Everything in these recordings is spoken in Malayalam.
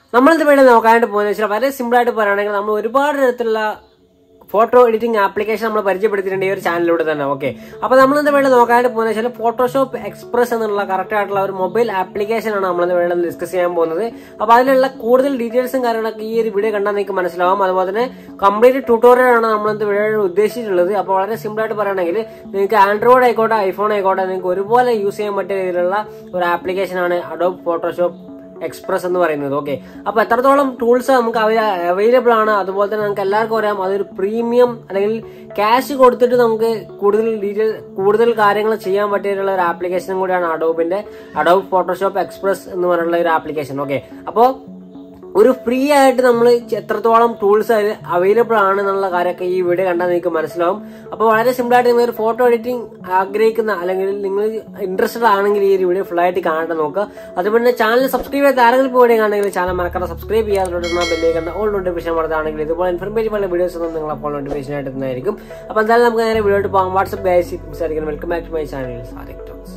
നമ്മളിത് വേണ്ടി നോക്കാനായിട്ട് പോകുന്നത് വെച്ചാൽ വളരെ സിമ്പിൾ ആയിട്ട് പറയുകയാണെങ്കിൽ നമ്മൾ ഒരുപാട് തരത്തിലുള്ള ഫോട്ടോ എഡിറ്റിംഗ് ആപ്ലിക്കേഷൻ നമ്മൾ പരിചയപ്പെടുത്തിയിട്ടുണ്ട് ഈ ഒരു ചാനലിലൂടെ തന്നെ ഓക്കെ അപ്പൊ നമ്മൾ എന്താ വേണ്ടി നോക്കാനായിട്ട് പോകുന്നത് വെച്ചാൽ ഫോട്ടോഷോപ്പ് എക്സ്പ്രസ് എന്നുള്ള കറക്റ്റ് ആയിട്ടുള്ള ഒരു മൊബൈൽ ആപ്ലിക്കേഷൻ ആണ് നമ്മൾ വേണ്ടി ഡിസ്കസ് ചെയ്യാൻ പോകുന്നത് അപ്പൊ അതിലുള്ള കൂടുതൽ ഡീറ്റെയിൽസും കാര്യങ്ങളൊക്കെ ഈ ഒരു വീഡിയോ കണ്ടാൽ നിങ്ങൾക്ക് മനസ്സിലാവും അതുപോലെ തന്നെ കംപ്ലീറ്റ് ട്യൂട്ടോറിയൽ ആണ് നമ്മൾ എന്ത് വീഡിയോ ഉദ്ദേശിച്ചിട്ടുള്ളത് അപ്പോൾ വളരെ സിമ്പിൾ ആയിട്ട് പറയുകയാണെങ്കിൽ നിങ്ങൾക്ക് ആൻഡ്രോയിഡ് ആയിക്കോട്ടെ ഐഫോൺ ആയിക്കോട്ടെ നിങ്ങൾക്ക് ഒരുപോലെ യൂസ് ചെയ്യാൻ പറ്റിയ രീതിയിലുള്ള ഒരു ആപ്ലിക്കേഷൻ ആണ് അഡോബ് ഫോട്ടോഷോപ്പ് എക്സ്പ്രസ് എന്ന് പറയുന്നത് ഓക്കെ അപ്പൊ എത്രത്തോളം ടൂൾസ് നമുക്ക് അവൈലബിൾ ആണ് അതുപോലെ തന്നെ നമുക്ക് എല്ലാവർക്കും അറിയാം അതൊരു പ്രീമിയം അല്ലെങ്കിൽ ക്യാഷ് കൊടുത്തിട്ട് നമുക്ക് കൂടുതൽ ഡീറ്റെയിൽ കൂടുതൽ കാര്യങ്ങൾ ചെയ്യാൻ പറ്റിയിട്ടുള്ള ഒരു ആപ്ലിക്കേഷനും കൂടിയാണ് അഡോബിന്റെ അഡോബ് ഫോട്ടോഷോപ്പ് എക്സ്പ്രസ് എന്ന് പറയുന്ന ഒരു ആപ്ലിക്കേഷൻ ഓക്കെ അപ്പോൾ ഒരു ഫ്രീ ആയിട്ട് നമ്മൾ എത്രത്തോളം ടൂൾസ് അതിൽ അവൈലബിൾ ആണ് എന്നുള്ള കാര്യമൊക്കെ ഈ വീഡിയോ കണ്ടാൽ നിങ്ങൾക്ക് മനസ്സിലാവും അപ്പോൾ വളരെ സിമ്പിൾ ആയിട്ട് നിങ്ങൾ ഒരു ഫോട്ടോ എഡിറ്റിംഗ് ആഗ്രഹിക്കുന്ന അല്ലെങ്കിൽ നിങ്ങൾ ഇൻട്രസ്റ്റഡ് ആണെങ്കിൽ ഈ ഒരു വീഡിയോ ഫുൾ ആയിട്ട് കാണാൻ നോക്കുക അതുപോലെ തന്നെ ചാനൽ സബ്സ്ക്രൈബ് ചെയ്ത് ആരെങ്കിലും വീഡിയോ കാണണമെങ്കിൽ ചാനൽ മറക്കാതെ സബ്സ്ക്രൈബ് ചെയ്യാതെ ബെല്ലേ കണ്ട ഓൾ നോട്ടിഫിക്കേഷൻ വരുന്നതാണെങ്കിൽ ഇതുപോലെ ഇൻഫർമേറ്റീവ് ഉള്ള വീഡിയോസ് ഒന്നും നിങ്ങൾ അപ്പോൾ നോട്ടിഫിക്കേഷൻ ആയിട്ട് എത്തുന്നതായിരിക്കും അപ്പോൾ എന്തായാലും നമുക്ക് നേരെ വീഡിയോ പോകാം വാട്സ്ആപ്പ് ഗൈസ് സംസാരിക്കണം welcome back to my channel Sarik talks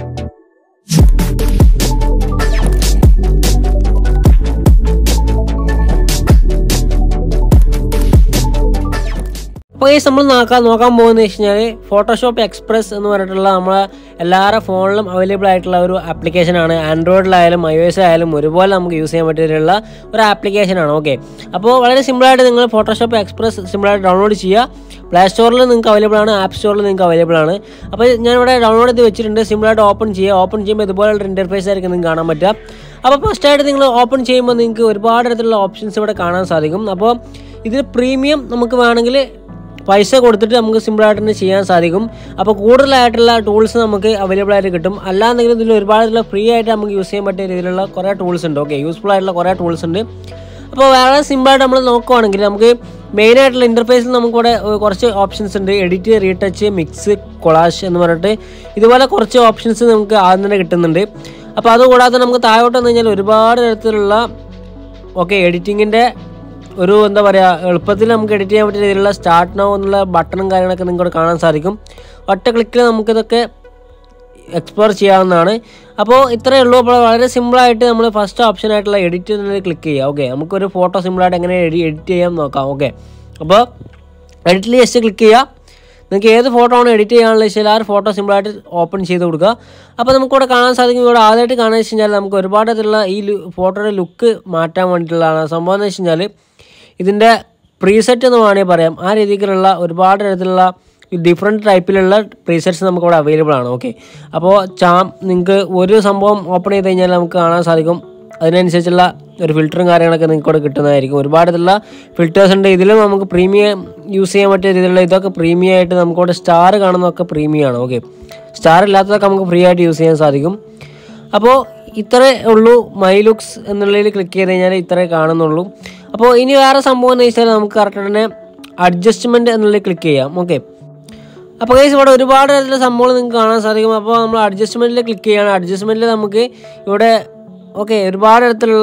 അപ്പോൾ ഈ നമ്മൾ നോക്കാൻ നോക്കാൻ പോകുന്നത് വെച്ച് കഴിഞ്ഞാൽ ഫോട്ടോഷോപ്പ് എക്സ്പ്രസ് എന്ന് പറഞ്ഞിട്ടുള്ള നമ്മളെ എല്ലാവരുടെ ഫോണിലും അവൈലബിൾ ആയിട്ടുള്ള ഒരു ആപ്ലിക്കേഷനാണ് ആൻഡ്രോയിഡിലായാലും ഐ എസ് ആയാലും ഒരുപോലെ നമുക്ക് യൂസ് ചെയ്യാൻ പറ്റിയിട്ടുള്ള ഒരു ആപ്ലിക്കേഷനാണ് ഓക്കെ അപ്പോൾ വളരെ സിമ്പിളായിട്ട് നിങ്ങൾ ഫോട്ടോഷോപ്പ് എക്സ്പ്രസ് സിമ്പിളായിട്ട് ഡൗൺലോഡ് ചെയ്യുക പ്ലേ സ്റ്റോറിൽ നിങ്ങൾക്ക് അവൈലബിൾ ആണ് ആപ്പ് സ്റ്റോറിൽ നിങ്ങൾക്ക് അവൈലബിൾ ആണ് അപ്പോൾ ഞാനിവിടെ ഡൗൺലോഡ് ചെയ്ത് വെച്ചിട്ടുണ്ട് സിമ്പിളായിട്ട് ഓപ്പൺ ചെയ്യുക ഓപ്പൺ ചെയ്യുമ്പോൾ ഇതുപോലുള്ള ഇൻ്റർഫേസ് ആയിരിക്കും നിങ്ങൾക്ക് കാണാൻ പറ്റുക അപ്പോൾ ഫസ്റ്റായിട്ട് നിങ്ങൾ ഓപ്പൺ ചെയ്യുമ്പോൾ നിങ്ങൾക്ക് ഒരുപാട് തരത്തിലുള്ള ഓപ്ഷൻസ് ഇവിടെ കാണാൻ സാധിക്കും അപ്പോൾ ഇതിൽ പ്രീമിയം നമുക്ക് വേണമെങ്കിൽ പൈസ കൊടുത്തിട്ട് നമുക്ക് സിമ്പിളായിട്ട് തന്നെ ചെയ്യാൻ സാധിക്കും അപ്പോൾ കൂടുതലായിട്ടുള്ള ടൂൾസ് നമുക്ക് അവൈലബിൾ ആയിട്ട് കിട്ടും അല്ലാന്നെങ്കിലും ഇതിൽ ഒരുപാടുള്ള ഫ്രീ ആയിട്ട് നമുക്ക് യൂസ് ചെയ്യാൻ പറ്റിയ രീതിയിലുള്ള കുറേ ടൂൾസ് ഉണ്ട് ഓക്കെ യൂസ്ഫുൾ ആയിട്ടുള്ള കുറേ ടൂൾസ് ഉണ്ട് അപ്പോൾ വളരെ സിമ്പിളായിട്ട് നമ്മൾ നോക്കുവാണെങ്കിൽ നമുക്ക് മെയിൻ ആയിട്ടുള്ള ഇൻ്റർഫേസിൽ നമുക്കിവിടെ കുറച്ച് ഓപ്ഷൻസ് ഉണ്ട് എഡിറ്റ് റീടച്ച് മിക്സ് കൊളാഷ് എന്ന് പറഞ്ഞിട്ട് ഇതുപോലെ കുറച്ച് ഓപ്ഷൻസ് നമുക്ക് ആദ്യം തന്നെ കിട്ടുന്നുണ്ട് അപ്പോൾ അതുകൂടാതെ നമുക്ക് താഴോട്ട് വന്നു കഴിഞ്ഞാൽ ഒരുപാട് തരത്തിലുള്ള ഓക്കെ എഡിറ്റിങ്ങിൻ്റെ ഒരു എന്താ പറയുക എളുപ്പത്തിൽ നമുക്ക് എഡിറ്റ് ചെയ്യാൻ പറ്റിയ രീതിയിലുള്ള സ്റ്റാർട്ട് നോ എന്നുള്ള ബട്ടണും കാര്യങ്ങളൊക്കെ നിങ്ങൾക്ക് കാണാൻ സാധിക്കും ഒറ്റ ക്ലിക്കിൽ നമുക്കിതൊക്കെ എക്സ്പ്ലോർ ചെയ്യാവുന്നതാണ് അപ്പോൾ ഇത്രയേ ഉള്ളൂ അപ്പോൾ വളരെ സിമ്പിളായിട്ട് നമ്മൾ ഫസ്റ്റ് ഓപ്ഷൻ ആയിട്ടുള്ള എഡിറ്റ് എന്നത് ക്ലിക്ക് ചെയ്യുക ഓക്കെ നമുക്കൊരു ഫോട്ടോ സിമ്പിളായിട്ട് എങ്ങനെ എഡിറ്റ് ചെയ്യാൻ നോക്കാം ഓക്കെ അപ്പോൾ എഡിറ്റിൽ ജസ്റ്റ് ക്ലിക്ക് ചെയ്യുക നിങ്ങൾക്ക് ഏത് ഫോട്ടോ ആണ് എഡിറ്റ് ചെയ്യാനുള്ള വെച്ചാൽ ആ ഒരു ഫോട്ടോ സിമ്പിളായിട്ട് ഓപ്പൺ ചെയ്ത് കൊടുക്കുക അപ്പോൾ നമുക്കിവിടെ കാണാൻ സാധിക്കും ഇവിടെ ആദ്യമായിട്ട് കാണാൻ വെച്ച് കഴിഞ്ഞാൽ നമുക്ക് ഒരുപാട് തരത്തിലുള്ള ഈ ഫോട്ടോയുടെ ലുക്ക് മാറ്റാൻ വേണ്ടിയിട്ടുള്ളതാണ് സംഭവം എന്ന് വെച്ച് കഴിഞ്ഞാൽ ഇതിൻ്റെ പ്രീസെറ്റ് എന്ന് വേണമെങ്കിൽ പറയാം ആ രീതിയിലുള്ള ഒരുപാട് തരത്തിലുള്ള ഡിഫറെൻറ്റ് ടൈപ്പിലുള്ള പ്രീസെറ്റ്സ് നമുക്കിവിടെ അവൈലബിൾ ആണ് ഓക്കെ അപ്പോൾ ചാം നിങ്ങൾക്ക് ഒരു സംഭവം ഓപ്പൺ ചെയ്ത് കഴിഞ്ഞാൽ നമുക്ക് കാണാൻ സാധിക്കും അതിനനുസരിച്ചുള്ള ഒരു ഫിൽറ്ററും കാര്യങ്ങളൊക്കെ നിങ്ങൾക്ക് ഇവിടെ കിട്ടുന്നതായിരിക്കും ഒരുപാട് ഇതിലുള്ള ഫിൽറ്റേഴ്സ് ഉണ്ട് ഇതിലും നമുക്ക് പ്രീമിയം യൂസ് ചെയ്യാൻ പറ്റിയ രീതിയിലുള്ള ഇതൊക്കെ പ്രീമിയം ആയിട്ട് നമുക്കിവിടെ സ്റ്റാർ കാണുന്നതൊക്കെ പ്രീമിയം ആണ് ഓക്കെ സ്റ്റാർ ഇല്ലാത്തതൊക്കെ നമുക്ക് ഫ്രീ ആയിട്ട് യൂസ് ചെയ്യാൻ സാധിക്കും അപ്പോൾ ഇത്രേ ഉള്ളൂ മൈ ലുക്സ് എന്നുള്ളതിൽ ക്ലിക്ക് ചെയ്ത് കഴിഞ്ഞാൽ ഇത്രേ കാണുന്നുള്ളൂ അപ്പോൾ ഇനി വേറെ സംഭവം എന്ന് വെച്ചാൽ നമുക്ക് കറക്റ്റ് തന്നെ അഡ്ജസ്റ്റ്മെൻറ്റ് എന്നുള്ളതിൽ ക്ലിക്ക് ചെയ്യാം ഓക്കെ അപ്പോൾ ഗൈസ് ഇവിടെ ഒരുപാട് തരത്തിലുള്ള സംഭവങ്ങൾ നിങ്ങൾക്ക് കാണാൻ സാധിക്കും അപ്പോൾ നമ്മൾ അഡ്ജസ്റ്റ്മെൻറ്റിൽ ക്ലിക്ക് ചെയ്യുകയാണ് അഡ്ജസ്റ്റ്മെൻറ്റിൽ നമുക്ക് ഇവിടെ ഓക്കെ ഒരുപാട് തരത്തിലുള്ള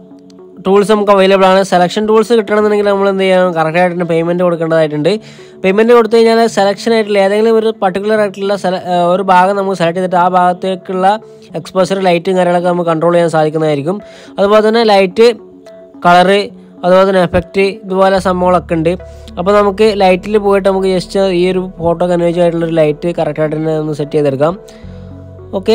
ടൂൾസ് നമുക്ക് അവൈലബിൾ ആണ് സെലക്ഷൻ ടൂൾസ് കിട്ടണമെന്നുണ്ടെങ്കിൽ നമ്മൾ എന്ത് ചെയ്യണം കറക്റ്റായിട്ട് തന്നെ പേയ്മെൻറ്റ് കൊടുക്കേണ്ടതായിട്ടുണ്ട് പേയ്മെൻറ്റ് കൊടുത്തു കഴിഞ്ഞാൽ സെലക്ഷൻ ആയിട്ടുള്ള ഏതെങ്കിലും ഒരു പർട്ടിക്കുലർ ആയിട്ടുള്ള സെല ഒരു ഭാഗം നമുക്ക് സെലക്ട് ചെയ്തിട്ട് ആ ഭാഗത്തേക്കുള്ള എക്സ്പോസർ ലൈറ്റും കാര്യങ്ങളൊക്കെ നമുക്ക് കൺട്രോൾ ചെയ്യാൻ സാധിക്കുന്നതായിരിക്കും അതുപോലെ തന്നെ ലൈറ്റ് കളറ് അതുപോലെ തന്നെ എഫക്റ്റ് ഇതുപോലെ സംഭവങ്ങളൊക്കെ ഉണ്ട് അപ്പോൾ നമുക്ക് ലൈറ്റിൽ പോയിട്ട് നമുക്ക് ജസ്റ്റ് ഈ ഒരു ഫോട്ടോക്ക് അനുയോജ്യമായിട്ടുള്ളൊരു ലൈറ്റ് കറക്റ്റായിട്ട് തന്നെ ഒന്ന് സെറ്റ് ചെയ്തെടുക്കാം ഓക്കെ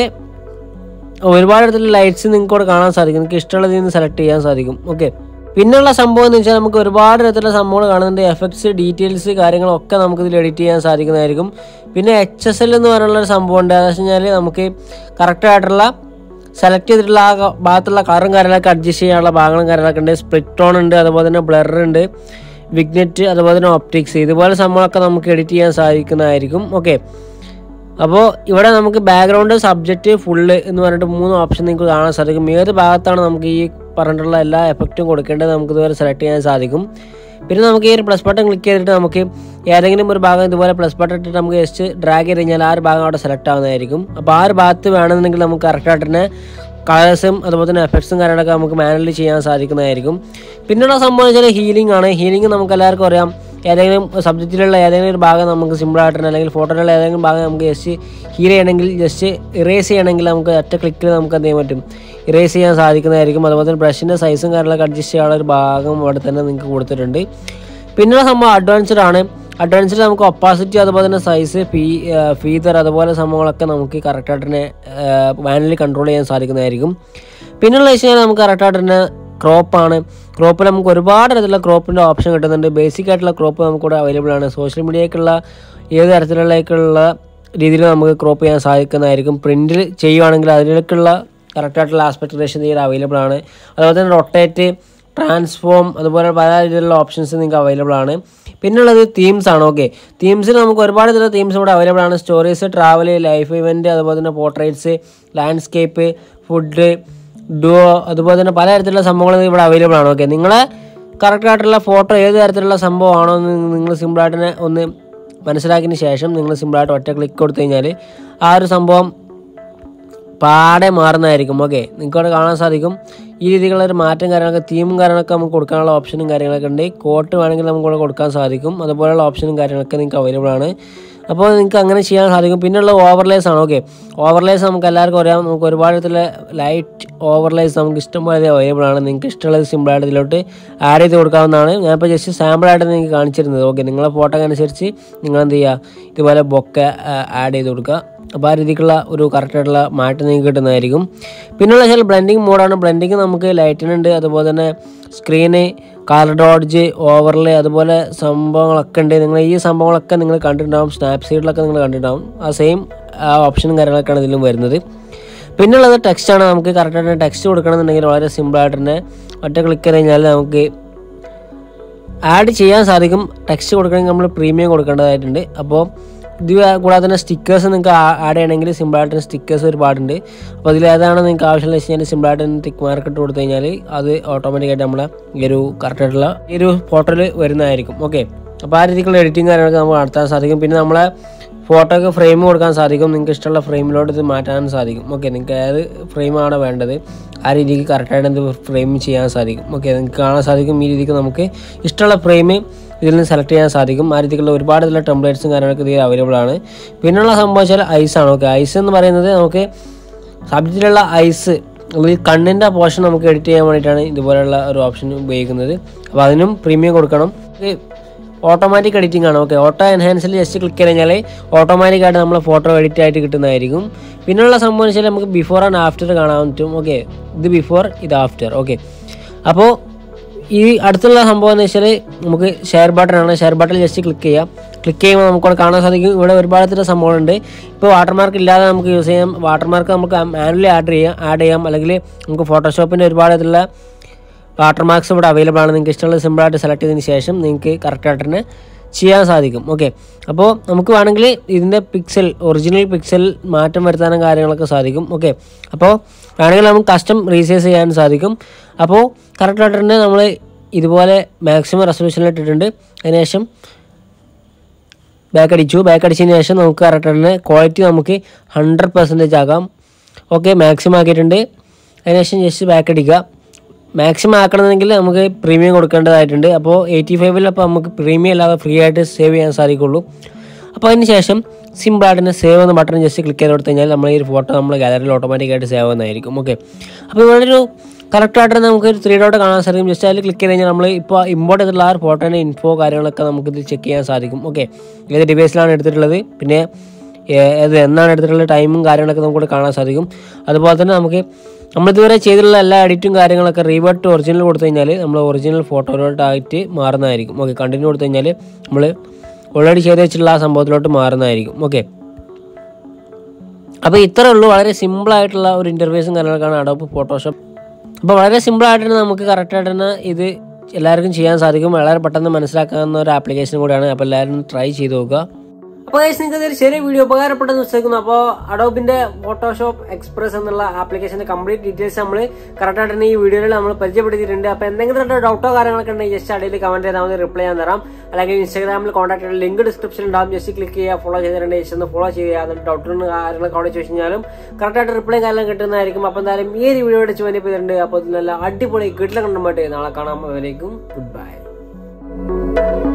ഒരുപാട് തരത്തിലുള്ള ലൈറ്റ്സ് നിങ്ങൾക്ക് ഇവിടെ കാണാൻ സാധിക്കും നിങ്ങൾക്ക് ഇഷ്ടമുള്ളതിൽ നിന്ന് സെലക്ട് ചെയ്യാൻ സാധിക്കും ഓക്കെ പിന്നെയുള്ള സംഭവം എന്ന് വെച്ചാൽ നമുക്ക് ഒരുപാട് തരത്തിലുള്ള സംഭവങ്ങൾ കാണുന്നുണ്ട് എഫക്ട്സ് ഡീറ്റെയിൽസ് കാര്യങ്ങളൊക്കെ നമുക്ക് ഇതിൽ എഡിറ്റ് ചെയ്യാൻ സാധിക്കുന്നതായിരിക്കും പിന്നെ എച്ച് എസ് എൽ എന്ന് പറയുന്ന ഒരു സംഭവം ഉണ്ട് അതെന്ന് വെച്ച് കഴിഞ്ഞാൽ നമുക്ക് കറക്റ്റായിട്ടുള്ള സെലക്ട് ചെയ്തിട്ടുള്ള ആ ഭാഗത്തുള്ള കളറും കാര്യങ്ങളൊക്കെ അഡ്ജസ്റ്റ് ചെയ്യാനുള്ള ഭാഗങ്ങളും കാര്യങ്ങളൊക്കെ ഉണ്ട് സ്പ്ലിറ്റ് ടോൺ ഉണ്ട് അതുപോലെ തന്നെ ബ്ലർ ഉണ്ട് വിഗ്നെറ്റ് അതുപോലെ തന്നെ ഒപ്റ്റിക്സ് ഇതുപോലെ സംഭവങ്ങളൊക്കെ നമുക്ക് എഡിറ്റ് ചെയ്യാൻ സാധിക്കുന്നതായിരിക്കും ഓക്കെ അപ്പോൾ ഇവിടെ നമുക്ക് ബാക്ക്ഗ്രൗണ്ട് സബ്ജക്റ്റ് ഫുള്ള് എന്ന് പറഞ്ഞിട്ട് മൂന്ന് ഓപ്ഷൻ നിങ്ങൾക്ക് കാണാൻ സാധിക്കും ഏത് ഭാഗത്താണ് നമുക്ക് ഈ പറഞ്ഞിട്ടുള്ള എല്ലാ എഫക്റ്റും കൊടുക്കേണ്ടത് നമുക്ക് ഇതുവരെ സെലക്ട് ചെയ്യാൻ സാധിക്കും പിന്നെ നമുക്ക് ഈ ഒരു പ്ലസ് ബട്ടൺ ക്ലിക്ക് ചെയ്തിട്ട് നമുക്ക് ഏതെങ്കിലും ഒരു ഭാഗം ഇതുപോലെ പ്ലസ് ബട്ടൺ ഇട്ടിട്ട് നമുക്ക് ജസ്റ്റ് ഡ്രാഗ് ചെയ്ത് കഴിഞ്ഞാൽ ആ ഒരു ഭാഗം അവിടെ സെലക്ട് ആവുന്നതായിരിക്കും അപ്പോൾ ആ ഒരു ഭാഗത്ത് വേണമെന്നുണ്ടെങ്കിൽ നമുക്ക് കറക്റ്റായിട്ട് തന്നെ കളേഴ്സും അതുപോലെ തന്നെ എഫക്ട്സും കാര്യങ്ങളൊക്കെ നമുക്ക് മാനുവലി ചെയ്യാൻ സാധിക്കുന്നതായിരിക്കും പിന്നെയുള്ള സംഭവം വെച്ചാൽ ഹീലിംഗ് ആണ് ഹീലിംഗ് നമുക്ക് എല്ലാവർക്കും അറിയാം ഏതെങ്കിലും സബ്ജക്റ്റിലുള്ള ഏതെങ്കിലും ഒരു ഭാഗം നമുക്ക് സിമ്പിളായിട്ട് തന്നെ അല്ലെങ്കിൽ ഫോട്ടോയിലുള്ള ഏതെങ്കിലും ഭാഗം നമുക്ക് ജസ്റ്റ് ഹീൽ ചെയ്യണമെങ്കിൽ ജസ്റ്റ് ഇറേസ് ചെയ്യണമെങ്കിൽ നമുക്ക് ഒറ്റ ക്ലിക്കിൽ നമുക്ക് എന്ത് ചെയ്യാൻ പറ്റും ഇറേസ് ചെയ്യാൻ സാധിക്കുന്നതായിരിക്കും അതുപോലെ തന്നെ ബ്രഷിൻ്റെ സൈസും കാര്യങ്ങളൊക്കെ അഡ്ജസ്റ്റ് ചെയ്യാനുള്ള ഒരു ഭാഗം അവിടെ തന്നെ നിങ്ങൾക്ക് കൊടുത്തിട്ടുണ്ട് പിന്നെയുള്ള സംഭവം അഡ്വാൻസ്ഡ് ആണ് അഡ്വാൻസ്ഡ് നമുക്ക് ഒപ്പാസിറ്റി അതുപോലെ തന്നെ സൈസ് ഫീ ഫീതർ അതുപോലെ സംഭവങ്ങളൊക്കെ നമുക്ക് കറക്റ്റായിട്ട് തന്നെ മാനുവലി കൺട്രോൾ ചെയ്യാൻ സാധിക്കുന്നതായിരിക്കും പിന്നെയുള്ള വെച്ച് കഴിഞ്ഞാൽ നമുക്ക് കറക്റ്റായിട്ട് തന്നെ ക്രോപ്പാണ് ക്രോപ്പിൽ നമുക്ക് ഒരുപാട് തരത്തിലുള്ള ക്രോപ്പിൻ്റെ ഓപ്ഷൻ കിട്ടുന്നുണ്ട് ബേസിക് ആയിട്ടുള്ള ക്രോപ്പ് നമുക്കിവിടെ അവൈലബിൾ ആണ് സോഷ്യൽ മീഡിയക്കുള്ള ഏത് തരത്തിലുള്ളേക്കുള്ള രീതിയിൽ നമുക്ക് ക്രോപ്പ് ചെയ്യാൻ സാധിക്കുന്നതായിരിക്കും പ്രിൻറ്റിൽ ചെയ്യുവാണെങ്കിൽ അതിലേക്കുള്ള കറക്റ്റായിട്ടുള്ള ആസ്പെക്ട് റേഷൻ തീരെ അവൈലബിൾ ആണ് അതുപോലെ തന്നെ റൊട്ടേറ്റ് ട്രാൻസ്ഫോം അതുപോലെ പല രീതിയിലുള്ള ഓപ്ഷൻസ് നിങ്ങൾക്ക് അവൈലബിൾ ആണ് പിന്നുള്ളത് തീംസ് ആണ് ഓക്കെ തീംസിൽ നമുക്ക് ഒരുപാട് തരം തീംസ് ഇവിടെ അവൈലബിൾ ആണ് സ്റ്റോറീസ് ട്രാവൽ ലൈഫ് ഇവൻറ്റ് അതുപോലെ തന്നെ പോർട്രേറ്റ്സ് ലാൻഡ്സ്കേപ്പ് ഫുഡ് ഡുവോ അതുപോലെ തന്നെ പല തരത്തിലുള്ള സംഭവങ്ങൾ ഇവിടെ അവൈലബിൾ ആണ് ഓക്കെ നിങ്ങളെ കറക്റ്റ് ആയിട്ടുള്ള ഫോട്ടോ ഏത് തരത്തിലുള്ള സംഭവമാണോ എന്ന് നിങ്ങൾ സിമ്പിളായിട്ട് തന്നെ ഒന്ന് മനസ്സിലാക്കിയതിന് ശേഷം നിങ്ങൾ സിമ്പിളായിട്ട് ഒറ്റ ക്ലിക്ക് കൊടുത്തു കഴിഞ്ഞാൽ ആ ഒരു സംഭവം പാടെ മാറുന്നതായിരിക്കും ഓക്കെ നിങ്ങൾക്ക് അവിടെ കാണാൻ സാധിക്കും ഈ രീതിയിലുള്ള ഒരു മാറ്റം കാര്യങ്ങളൊക്കെ തീമും കാര്യങ്ങളൊക്കെ നമുക്ക് കൊടുക്കാനുള്ള ഓപ്ഷനും കാര്യങ്ങളൊക്കെ ഉണ്ട് കോട്ട് വേണമെങ്കിൽ നമുക്ക് ഇവിടെ കൊടുക്കാൻ സാധിക്കും അതുപോലെയുള്ള ഓപ്ഷനും കാര്യങ്ങളൊക്കെ നിങ്ങൾക്ക് അവൈലബിൾ ആണ് അപ്പോൾ നിങ്ങൾക്ക് അങ്ങനെ ചെയ്യാൻ സാധിക്കും പിന്നെയുള്ള ഓവർലേസ് ആണ് ഓക്കെ ഓവർലേസ് നമുക്ക് എല്ലാവർക്കും അറിയാം നമുക്ക് ഒരുപാട് തരത്തിലുള്ള ലൈറ്റ് ഓവർലേസ് നമുക്ക് ഇഷ്ടംപോലെ അവൈലബിൾ ആണ് നിങ്ങൾക്ക് ഇഷ്ടമുള്ളത് സിമ്പിളായിട്ട് ഇതിലോട്ട് ആഡ് ചെയ്ത് കൊടുക്കാവുന്നതാണ് ഞാനിപ്പോൾ ജസ്റ്റ് സാമ്പിളായിട്ട് നിങ്ങൾക്ക് കാണിച്ചിരുന്നത് ഓക്കെ നിങ്ങളെ ഫോട്ടോ അനുസരിച്ച് നിങ്ങൾ എന്ത് ചെയ്യുക ഇതുപോലെ ബൊക്കെ ആഡ് ചെയ്ത് കൊടുക്കുക അപ്പോൾ ആ രീതിക്കുള്ള ഒരു കറക്റ്റായിട്ടുള്ള മാറ്റം നിങ്ങൾക്ക് കിട്ടുന്നതായിരിക്കും പിന്നെയുള്ള വെച്ചാൽ ബ്ലെൻഡിങ് മോഡാണ് ബ്ലെൻഡിങ് നമുക്ക് ലൈറ്റിനുണ്ട് അതുപോലെ തന്നെ സ്ക്രീന് കളർ ഡോഡ്ജ് ഓവർലേ അതുപോലെ സംഭവങ്ങളൊക്കെ ഉണ്ട് നിങ്ങൾ ഈ സംഭവങ്ങളൊക്കെ നിങ്ങൾ കണ്ടിട്ടുണ്ടാവും സ്നാപ്സീഡിലൊക്കെ നിങ്ങൾ കണ്ടിട്ടുണ്ടാവും ആ സെയിം ആ ഓപ്ഷനും കാര്യങ്ങളൊക്കെയാണ് ഇതിലും വരുന്നത് പിന്നുള്ളത് ടെക്സ്റ്റാണ് നമുക്ക് കറക്റ്റായിട്ട് ടെക്സ്റ്റ് കൊടുക്കണമെന്നുണ്ടെങ്കിൽ വളരെ സിമ്പിളായിട്ട് തന്നെ ഒറ്റ ക്ലിക്ക് ചെയ്ത് കഴിഞ്ഞാൽ നമുക്ക് ആഡ് ചെയ്യാൻ സാധിക്കും ടെക്സ്റ്റ് കൊടുക്കണമെങ്കിൽ നമ്മൾ പ്രീമിയം കൊടുക്കേണ്ടതായിട്ടുണ്ട് അപ്പോൾ ഇത് കൂടാതെ തന്നെ സ്റ്റിക്കേഴ്സ് നിങ്ങൾക്ക് ആഡ് ചെയ്യണമെങ്കിൽ സിമ്പിളായിട്ട് സ്റ്റിക്കേഴ്സ് ഒരുപാടുണ്ട് അപ്പോൾ അതിൽ ഏതാണ് നിങ്ങൾക്ക് ആവശ്യമുള്ള വെച്ച് കഴിഞ്ഞാൽ സിമ്പിളായിട്ട് ടിക്ക് മാർക്ക് ഇട്ട് കൊടുത്തു കഴിഞ്ഞാൽ അത് ഓട്ടോമാറ്റിക്കായിട്ട് നമ്മളെ ഈ ഒരു കറക്റ്റായിട്ടുള്ള ഈ ഒരു ഫോട്ടോയിൽ വരുന്നതായിരിക്കും ഓക്കെ അപ്പോൾ ആ രീതിക്കുള്ള എഡിറ്റിംഗ് കാര്യങ്ങളൊക്കെ നമുക്ക് നടത്താൻ സാധിക്കും പിന്നെ നമ്മളെ ഫോട്ടോക്ക് ഫ്രെയിം കൊടുക്കാൻ സാധിക്കും നിങ്ങൾക്ക് ഇഷ്ടമുള്ള ഫ്രെയിമിലോട്ട് ഇത് മാറ്റാൻ സാധിക്കും ഓക്കെ നിങ്ങൾക്ക് ഏത് ഫ്രെയിമാണ് വേണ്ടത് ആ രീതിക്ക് കറക്റ്റായിട്ട് ഇത് ഫ്രെയിം ചെയ്യാൻ സാധിക്കും ഓക്കെ നിങ്ങൾക്ക് കാണാൻ സാധിക്കും ഈ രീതിക്ക് നമുക്ക് ഇഷ്ടമുള്ള ഫ്രെയിം ഇതിൽ നിന്ന് സെലക്ട് ചെയ്യാൻ സാധിക്കും ആ രീതിക്കുള്ള ഒരുപാട് ഇതിലുള്ള ടെംപ്ലേറ്റ്സും കാര്യങ്ങളൊക്കെ ഇതിൽ അവൈലബിൾ ആണ് പിന്നെയുള്ള സംഭവം വെച്ചാൽ ഐസാണ് ഓക്കെ ഐസ് എന്ന് പറയുന്നത് നമുക്ക് സബ്ജക്റ്റിലുള്ള ഐസ് ഈ കണ്ണിൻ്റെ പോർഷൻ നമുക്ക് എഡിറ്റ് ചെയ്യാൻ വേണ്ടിയിട്ടാണ് ഇതുപോലെയുള്ള ഒരു ഓപ്ഷൻ ഉപയോഗിക്കുന്നത് അപ്പോൾ അതിനും പ്രീമിയം കൊടുക്കണം ഓട്ടോമാറ്റിക് എഡിറ്റിംഗ് ആണ് ഓക്കെ ഓട്ടോ എൻഹാൻസിൽ ജസ്റ്റ് ക്ലിക്ക് ചെയ്ത് കഴിഞ്ഞാൽ ഓട്ടോമാറ്റിക്കായിട്ട് നമ്മൾ ഫോട്ടോ എഡിറ്റ് ആയിട്ട് കിട്ടുന്നതായിരിക്കും പിന്നെയുള്ള സംഭവം വെച്ചാൽ നമുക്ക് ബിഫോർ ആൻഡ് ആഫ്റ്റർ കാണാൻ പറ്റും ഓക്കെ ഇത് ബിഫോർ ഇത് ആഫ്റ്റർ ഓക്കെ അപ്പോൾ ഈ അടുത്തുള്ള സംഭവം എന്ന് വെച്ചാൽ നമുക്ക് ഷെയർ ബട്ടൺ ആണ് ഷെയർ ബട്ടൺ ജസ്റ്റ് ക്ലിക്ക് ചെയ്യാം ക്ലിക്ക് ചെയ്യുമ്പോൾ നമുക്കവിടെ കാണാൻ സാധിക്കും ഇവിടെ ഒരുപാട് തരം സംഭവമുണ്ട് ഇപ്പോൾ വാട്ടർമാർക്ക് ഇല്ലാതെ നമുക്ക് യൂസ് ചെയ്യാം വാട്ടർമാർക്ക് നമുക്ക് മാനുവലി ആഡ് ചെയ്യാം ആഡ് ചെയ്യാം അല്ലെങ്കിൽ നമുക്ക് ഫോട്ടോഷോപ്പിൻ്റെ ഒരുപാട് ഇതിലുള്ള വാട്ടർമാർക്സ് ഇവിടെ അവൈലബിൾ ആണ് നിങ്ങൾക്ക് ഇഷ്ടമുള്ള സിമ്പിളായിട്ട് സെലക്ട് ചെയ്തതിന് ശേഷം നിങ്ങൾക്ക് കറക്റ്റായിട്ട് തന്നെ ചെയ്യാൻ സാധിക്കും ഓക്കെ അപ്പോൾ നമുക്ക് വേണമെങ്കിൽ ഇതിൻ്റെ പിക്സൽ ഒറിജിനൽ പിക്സൽ മാറ്റം വരുത്താനും കാര്യങ്ങളൊക്കെ സാധിക്കും ഓക്കെ അപ്പോൾ വേണമെങ്കിൽ നമുക്ക് കസ്റ്റം റീസൈസ് ചെയ്യാൻ സാധിക്കും അപ്പോൾ കറക്റ്റായിട്ട് തന്നെ നമ്മൾ ഇതുപോലെ മാക്സിമം റെസൊല്യൂഷനിൽ ഇട്ടിട്ടുണ്ട് അതിനുശേഷം ബാക്ക് അടിച്ചു ബാക്ക് അടിച്ചതിന് ശേഷം നമുക്ക് കറക്റ്റായിട്ട് തന്നെ ക്വാളിറ്റി നമുക്ക് ഹൺഡ്രഡ് പെർസെൻറ്റേജ് ആക്കാം ഓക്കെ മാക്സിമം ആക്കിയിട്ടുണ്ട് അതിനുശേഷം ജസ്റ്റ് ബാക്ക് അടിക്കുക മാക്സിമം ആക്കണമെങ്കിൽ നമുക്ക് പ്രീമിയം കൊടുക്കേണ്ടതായിട്ടുണ്ട് അപ്പോൾ എയ്റ്റി ഫൈവിൽ അപ്പോൾ നമുക്ക് പ്രീമിയം അല്ലാതെ ഫ്രീ ആയിട്ട് സേവ് ചെയ്യാൻ സാധിക്കുള്ളൂ അപ്പോൾ അതിന് ശേഷം സിമ്പിളായിട്ട് തന്നെ സേവ് എന്ന ബട്ടൺ ജസ്റ്റ് ക്ലിക്ക് ചെയ്ത് കൊടുത്തു കഴിഞ്ഞാൽ നമ്മൾ ഈ ഒരു ഫോട്ടോ നമ്മൾ ഗാലറിയിൽ ഓട്ടോമാറ്റിക്കായിട്ട് സേവ് ആവുന്നതായിരിക്കും ഓക്കെ അപ്പോൾ ഇവിടെ ഒരു കറക്റ്റായിട്ട് നമുക്ക് ഒരു ത്രീ ഡോട്ട് കാണാൻ സാധിക്കും ജസ്റ്റ് അതിൽ ക്ലിക്ക് ചെയ്ത് കഴിഞ്ഞാൽ നമ്മൾ ഇപ്പോൾ ഇമ്പോർട്ട് ചെയ്തിട്ടുള്ള ആ ഒരു ഫോട്ടോയുടെ ഇൻഫോ കാര്യങ്ങളൊക്കെ നമുക്ക് ഇത് ചെക്ക് ചെയ്യാൻ സാധിക്കും ഓക്കെ ഏത് ഡിവൈസിലാണ് എടുത്തിട്ടുള്ളത് പിന്നെ ഏത് എന്നാണ് എടുത്തിട്ടുള്ള ടൈമും കാര്യങ്ങളൊക്കെ നമുക്ക് കാണാൻ സാധിക്കും അതുപോലെ തന്നെ നമുക്ക് നമ്മളിതുവരെ ചെയ്തിട്ടുള്ള എല്ലാ എഡിറ്റും കാര്യങ്ങളൊക്കെ റീവേർട്ട് ഒറിജിനൽ കൊടുത്തു കഴിഞ്ഞാൽ നമ്മൾ ഒറിജിനൽ ഫോട്ടോയിലോട്ടായിട്ട് മാറുന്നതായിരിക്കും ഓക്കെ കണ്ടിന്യൂ കൊടുത്തു കഴിഞ്ഞാൽ നമ്മൾ ഓൾറെഡി ചെയ്ത് വെച്ചിട്ടുള്ള ആ സംഭവത്തിലോട്ട് മാറുന്നതായിരിക്കും ഓക്കെ അപ്പോൾ ഇത്രേ ഉള്ളൂ വളരെ സിമ്പിളായിട്ടുള്ള ഒരു ഇൻ്റർഫേസും കാര്യങ്ങളൊക്കെയാണ് അഡോപ്പ് ഫോട്ടോഷോപ്പ് അപ്പോൾ വളരെ സിമ്പിളായിട്ട് തന്നെ നമുക്ക് കറക്റ്റായിട്ട് തന്നെ ഇത് എല്ലാവർക്കും ചെയ്യാൻ സാധിക്കും വളരെ പെട്ടെന്ന് മനസ്സിലാക്കാവുന്ന ഒരു ആപ്ലിക്കേഷൻ കൂടിയാണ് അപ്പോൾ എല്ലാവരും ട്രൈ ചെയ്ത് നോക്കുക അപ്പോൾ guys, നിങ്ങൾക്ക് ഒരു ചെറിയ വീഡിയോ ഉപകാരപ്പെട്ടെന്ന് വെച്ചേക്കുന്നു അപ്പോൾ അഡോബിന്റെ ഫോട്ടോഷോപ്പ് എക്സ്പ്രസ് എന്നുള്ള ആപ്ലിക്കേഷന്റെ കംപ്ലീറ്റ് ഡീറ്റെയിൽസ് നമ്മൾ കറക്റ്റായിട്ട് തന്നെ ഈ വീഡിയോയിൽ നമ്മൾ പരിചയപ്പെടുത്തിയിട്ടുണ്ട് അപ്പോൾ എന്തെങ്കിലും ഡൗട്ടോ കാര്യങ്ങളൊക്കെ ഉണ്ടെങ്കിൽ ജസ്റ്റ് അടിയിൽ കമന്റ് ചെയ്താൽ മതി റിപ്ലൈ ചെയ്യാൻ തരാം അല്ലെങ്കിൽ ഇൻസ്റ്റാഗ്രാമിൽ കോൺടാക്ട് ചെയ്യുന്ന ലിങ്ക് ഡിസ്ക്രിപ്ഷനിൽ ഉണ്ടാവും ജസ്റ്റ് ക്ലിക്ക് ചെയ്യുക ഫോളോ ചെയ്തിട്ടുണ്ട് ജസ്റ്റ് ഒന്ന് ഫോളോ ചെയ്യുക എന്നിട്ട് ഡൗട്ടിന് കാര്യങ്ങളൊക്കെ അവിടെ ചോദിച്ചു കഴിഞ്ഞാലും കറക്റ്റായിട്ട് റിപ്ലൈ കാര്യം കിട്ടുന്നതായിരിക്കും അപ്പോൾ എന്തായാലും ഈ ഒരു വീഡിയോയുടെ ചോദ്യം ചെയ്തിട്ടുണ്ട് അപ്പോൾ നല്ല അടിപൊളി കിട്ടില്ല കണ്ടുമായിട്ട് നാളെ കാണാം അതിലേക്കും ഗുഡ് ബൈ